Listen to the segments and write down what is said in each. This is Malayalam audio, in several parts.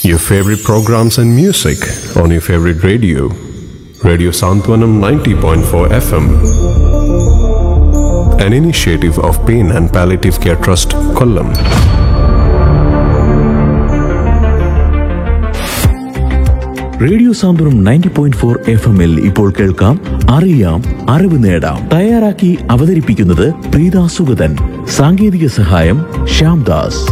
Your favorite programs and music on your favorite radio. Radio Santwanam 90.4 FM. An initiative of Pain and Palliative Care Trust, Kollam. Radio Santhwanam ninety point four F എമ്മിൽ ഇപ്പോൾ കേൾക്കാം അറിയാം അറിവ് നേടാം തയ്യാറാക്കി അവതരിപ്പിക്കുന്നത് പ്രീത സുഗതൻ സാങ്കേതിക സഹായം ശ്യാംദാസ്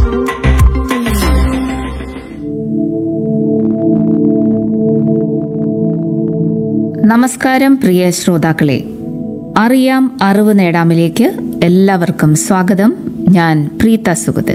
നമസ്കാരം പ്രിയ ശ്രോതാക്കളെ അറിയാം അറിവ് നേടാമിലേക്ക് എല്ലാവർക്കും സ്വാഗതം ഞാൻ പ്രീത സുഗതൻ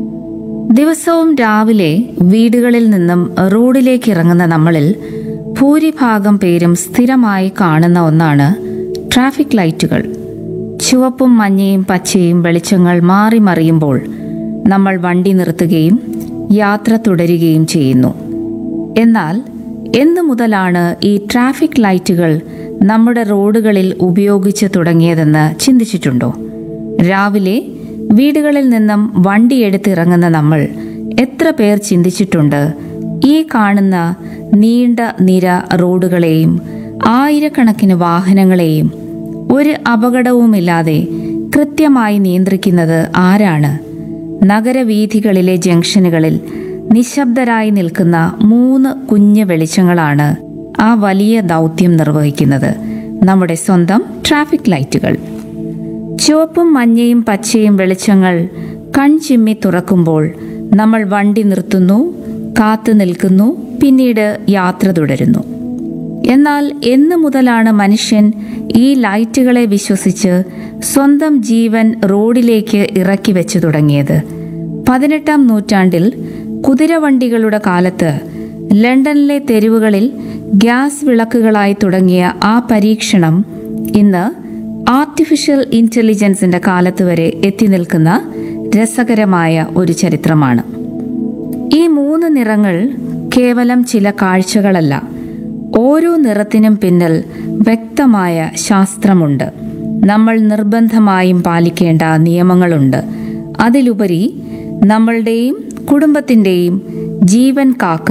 ദിവസവും രാവിലെ വീടുകളിൽ നിന്നും റോഡിലേക്ക് ഇറങ്ങുന്ന നമ്മളിൽ ഭൂരിഭാഗം പേരും സ്ഥിരമായി കാണുന്ന ഒന്നാണ് ട്രാഫിക് ലൈറ്റുകൾ ചുവപ്പും മഞ്ഞയും പച്ചയും വെളിച്ചങ്ങൾ മാറി മറിയുമ്പോൾ നമ്മൾ വണ്ടി നിർത്തുകയും യാത്ര തുടരുകയും ചെയ്യുന്നു എന്നാൽ എന്നു മുതലാണ് ഈ ട്രാഫിക് ലൈറ്റുകൾ നമ്മുടെ റോഡുകളിൽ ഉപയോഗിച്ച് തുടങ്ങിയതെന്ന് ചിന്തിച്ചിട്ടുണ്ടോ രാവിലെ വീടുകളിൽ നിന്നും വണ്ടി എടുത്തിറങ്ങുന്ന നമ്മൾ എത്ര പേർ ചിന്തിച്ചിട്ടുണ്ട് ഈ കാണുന്ന നീണ്ട നിര റോഡുകളെയും ആയിരക്കണക്കിന് വാഹനങ്ങളെയും ഒരു അപകടവുമില്ലാതെ കൃത്യമായി നിയന്ത്രിക്കുന്നത് ആരാണ് നഗരവീഥികളിലെ ജംഗ്ഷനുകളിൽ നിശബ്ദരായി നിൽക്കുന്ന മൂന്ന് കുഞ്ഞു വെളിച്ചങ്ങളാണ് ആ വലിയ ദൗത്യം നിർവഹിക്കുന്നത് നമ്മുടെ സ്വന്തം ട്രാഫിക് ലൈറ്റുകൾ ചുവപ്പും മഞ്ഞയും പച്ചയും വെളിച്ചങ്ങൾ കൺചിമ്മി തുറക്കുമ്പോൾ നമ്മൾ വണ്ടി നിർത്തുന്നു കാത്തു നിൽക്കുന്നു പിന്നീട് യാത്ര തുടരുന്നു എന്നാൽ എന്നു മുതലാണ് മനുഷ്യൻ ഈ ലൈറ്റുകളെ വിശ്വസിച്ച് സ്വന്തം ജീവൻ റോഡിലേക്ക് ഇറക്കി വെച്ചു തുടങ്ങിയത് പതിനെട്ടാം നൂറ്റാണ്ടിൽ കുതിരവണ്ടികളുടെ കാലത്ത് ലണ്ടനിലെ തെരുവുകളിൽ ഗ്യാസ് വിളക്കുകളായി തുടങ്ങിയ ആ പരീക്ഷണം ഇന്ന് ആർട്ടിഫിഷ്യൽ ഇന്റലിജൻസിന്റെ കാലത്ത് വരെ എത്തി നിൽക്കുന്ന രസകരമായ ഒരു ചരിത്രമാണ് ഈ മൂന്ന് നിറങ്ങൾ കേവലം ചില കാഴ്ചകളല്ല ഓരോ നിറത്തിനും പിന്നിൽ വ്യക്തമായ ശാസ്ത്രമുണ്ട് നമ്മൾ നിർബന്ധമായും പാലിക്കേണ്ട നിയമങ്ങളുണ്ട് അതിലുപരി നമ്മളുടെയും കുടുംബത്തിൻ്റെയും ജീവൻ കാക്കുന്ന